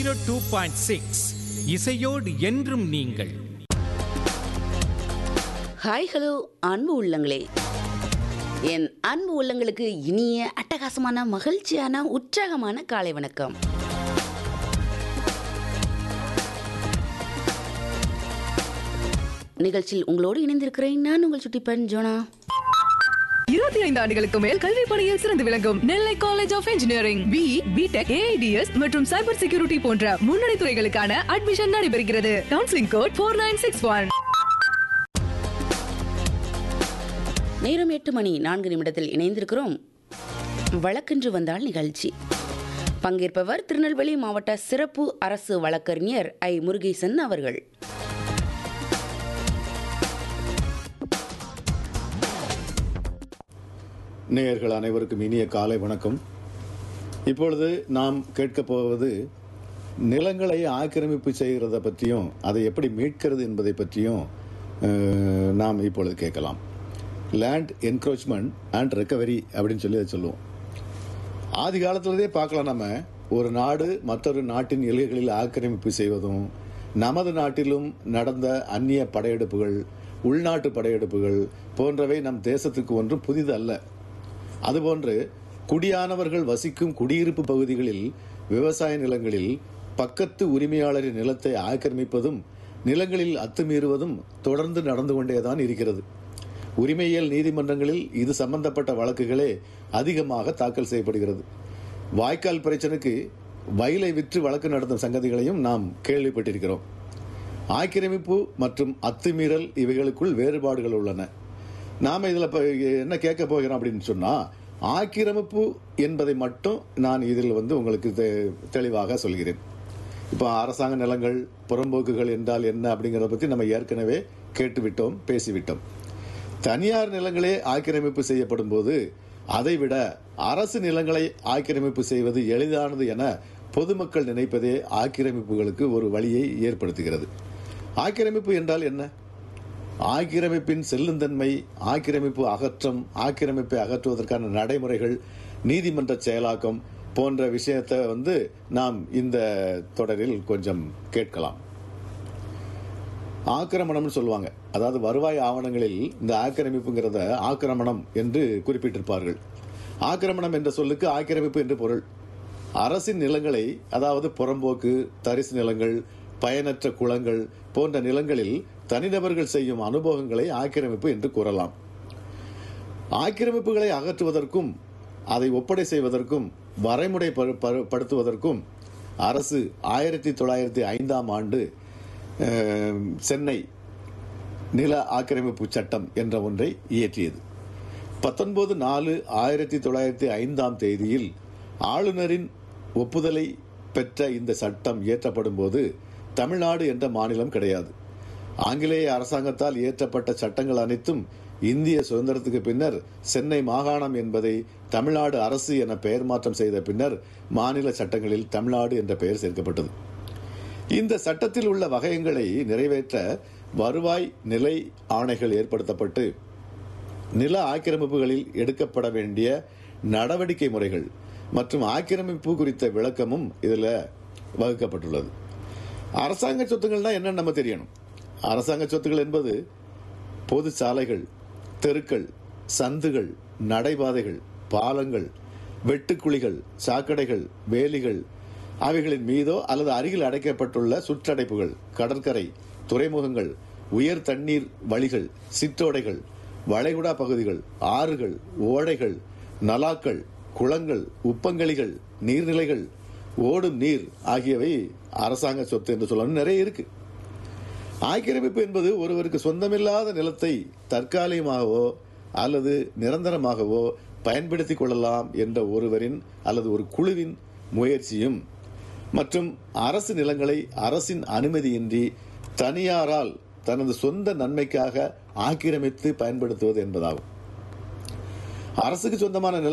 two point six இசையோடு என்றும் நீங்கள் ஹாய் ஹலோ அன்பு உள்ளங்களே என் அன்பு உள்ளங்களுக்கு இனிய அட்டகாசமான மகிழ்ச்சியான உற்சாகமான காலை வணக்கம் நிகழ்ச்சியில் உங்களோடு இணைந்திருக்கிறேன் நான் உங்கள் சுட்டிப்பன் ஜோனா இருபத்தி ஐந்து ஆண்டுகளுக்கு மேல் கல்வி பணியில் சிறந்து விளங்கும் Nellai college of engineering B BTech AIDS மற்றும் சைபர் செக்யூரிட்டி போன்ற முன்னணி துறைகளுக்கான அட்மிஷன் நடைபெறுகிறது counselling code four nine six one நேரம் எட்டு மணி நான்கு நிமிடத்தில் இணைந்திருக்கிறோம் வழக்கென்று வந்தால் நிகழ்ச்சி பங்கேற்பவர் திருநெல்வேலி மாவட்ட சிறப்பு அரசு வழக்கறிஞர் ஐ முருகேசன் அவர்கள் நேயர்கள் அனைவருக்கும் இனிய காலை வணக்கம் இப்பொழுது நாம் கேட்கப் போவது நிலங்களை ஆக்கிரமிப்பு செய்கிறத பற்றியும் அதை எப்படி மீட்கிறது என்பதை பற்றியும் அஹ், நாம் இப்பொழுது கேட்கலாம் லேண்ட் என்க்ரோச்மெண்ட் அண்ட் ரெக்கவரி அப்படின்னு சொல்லி அதை சொல்லுவோம் ஆதி காலத்திலேயே பார்க்கலாம் நம்ம ஒரு நாடு மற்றொரு நாட்டின் எல்கைகளில் ஆக்கிரமிப்பு செய்வதும் நமது நாட்டிலும் நடந்த அந்நிய படையெடுப்புகள் உள்நாட்டு படையெடுப்புகள் போன்றவை நம் தேசத்துக்கு ஒன்றும் புதிது அல்ல அதுபோன்று குடியானவர்கள் வசிக்கும் குடியிருப்பு பகுதிகளில் விவசாய நிலங்களில் பக்கத்து உரிமையாளரின் நிலத்தை ஆக்கிரமிப்பதும் நிலங்களில் அத்துமீறுவதும் தொடர்ந்து நடந்து கொண்டேதான் இருக்கிறது உரிமையியல் நீதிமன்றங்களில் இது சம்பந்தப்பட்ட வழக்குகளே அதிகமாக தாக்கல் செய்யப்படுகிறது வாய்க்கால் பிரச்சனைக்கு வயலை விற்று வழக்கு நடத்தும் சங்கதிகளையும் நாம் கேள்விப்பட்டிருக்கிறோம் ஆக்கிரமிப்பு மற்றும் அத்துமீறல் இவைகளுக்குள் வேறுபாடுகள் உள்ளன நாம இதுல இப்ப என்ன கேட்க போகிறோம் அப்படின்னு சொன்னா ஆக்கிரமிப்பு என்பதை மட்டும் நான் இதில் வந்து உங்களுக்கு தெ- தெளிவாக சொல்கிறேன் இப்போ அரசாங்க நிலங்கள் புறம்போக்குகள் என்றால் என்ன அப்படிங்கறத பத்தி நம்ம ஏற்கனவே கேட்டுவிட்டோம் பேசிவிட்டோம் தனியார் நிலங்களே ஆக்கிரமிப்பு செய்யப்படும் போது அதைவிட அரசு நிலங்களை ஆக்கிரமிப்பு செய்வது எளிதானது என பொதுமக்கள் நினைப்பதே ஆக்கிரமிப்புகளுக்கு ஒரு வழியை ஏற்படுத்துகிறது ஆக்கிரமிப்பு என்றால் என்ன ஆக்கிரமிப்பின் செல்லுந்தன்மை ஆக்கிரமிப்பு அகற்றம் ஆக்கிரமிப்பை அகற்றுவதற்கான நடைமுறைகள் நீதிமன்ற செயலாக்கம் போன்ற விஷயத்தை வந்து நாம் இந்த தொடரில் கொஞ்சம் கேட்கலாம் ஆக்கிரமணம்னு சொல்லுவாங்க அதாவது வருவாய் ஆவணங்களில் இந்த ஆக்கிரமிப்புங்கிறத ஆக்கிரமணம் என்று குறிப்பிட்டிருப்பார்கள் ஆக்கிரமணம் என்ற சொல்லுக்கு ஆக்கிரமிப்பு என்று பொருள் அரசின் நிலங்களை அதாவது புறம்போக்கு தரிசு நிலங்கள் பயனற்ற குளங்கள் போன்ற நிலங்களில் தனிநபர்கள் செய்யும் அனுபவங்களை ஆக்கிரமிப்பு என்று கூறலாம் ஆக்கிரமிப்புகளை அகற்றுவதற்கும் அதை ஒப்படை செய்வதற்கும் வரைமுறை படு- படு- படுத்துவதற்கும் அரசு ஆயிரத்தி தொள்ளாயிரத்தி ஐந்தாம் ஆண்டு அஹ், சென்னை நில ஆக்கிரமிப்பு சட்டம் என்ற ஒன்றை இயற்றியது பத்தொன்பது நாலு ஆயிரத்தி தொள்ளாயிரத்தி ஐந்தாம் தேதியில் ஆளுநரின் ஒப்புதலை பெற்ற இந்த சட்டம் இயற்றப்படும் போது தமிழ்நாடு என்ற மாநிலம் கிடையாது ஆங்கிலேய அரசாங்கத்தால் இயற்றப்பட்ட சட்டங்கள் அனைத்தும் இந்திய சுதந்திரத்துக்கு பின்னர் சென்னை மாகாணம் என்பதை தமிழ்நாடு அரசு என பெயர் மாற்றம் செய்த பின்னர் மாநில சட்டங்களில் தமிழ்நாடு என்ற பெயர் சேர்க்கப்பட்டது இந்த சட்டத்தில் உள்ள வகையங்களை நிறைவேற்ற வருவாய் நிலை ஆணைகள் ஏற்படுத்தப்பட்டு நில ஆக்கிரமிப்புகளில் எடுக்கப்பட வேண்டிய நடவடிக்கை முறைகள் மற்றும் ஆக்கிரமிப்பு குறித்த விளக்கமும் இதில் வகுக்கப்பட்டுள்ளது அரசாங்க சொத்துக்கள்னா என்னன்னு நம்ம தெரியணும் அரசாங்க சொத்துக்கள் என்பது பொது சாலைகள் தெருக்கள் சந்துகள் நடைபாதைகள் பாலங்கள் வெட்டுக்குழிகள் சாக்கடைகள் வேலிகள் அவைகளின் மீதோ அல்லது அருகில் அடைக்கப்பட்டுள்ள சுற்றடைப்புகள் கடற்கரை துறைமுகங்கள் உயர் தண்ணீர் வழிகள் சிற்றோடைகள் வளைகுடா பகுதிகள் ஆறுகள் ஓடைகள் நலாக்கள் குளங்கள் உப்பங்கழிகள் நீர்நிலைகள் ஓடும் நீர் ஆகியவை அரசாங்க சொத்து என்று சொல்லணும் நிறைய இருக்கு ஆக்கிரமிப்பு என்பது ஒருவருக்கு சொந்தமில்லாத நிலத்தை தற்காலிகமாகவோ அல்லது நிரந்தரமாகவோ பயன்படுத்திக் கொள்ளலாம் என்ற ஒருவரின் அல்லது ஒரு குழுவின் முயற்சியும் மற்றும் அரசு நிலங்களை அரசின் அனுமதியின்றி தனியாரால் தனது சொந்த நன்மைக்காக ஆக்கிரமித்து பயன்படுத்துவது என்பதாகும் அரசுக்கு சொந்தமான நில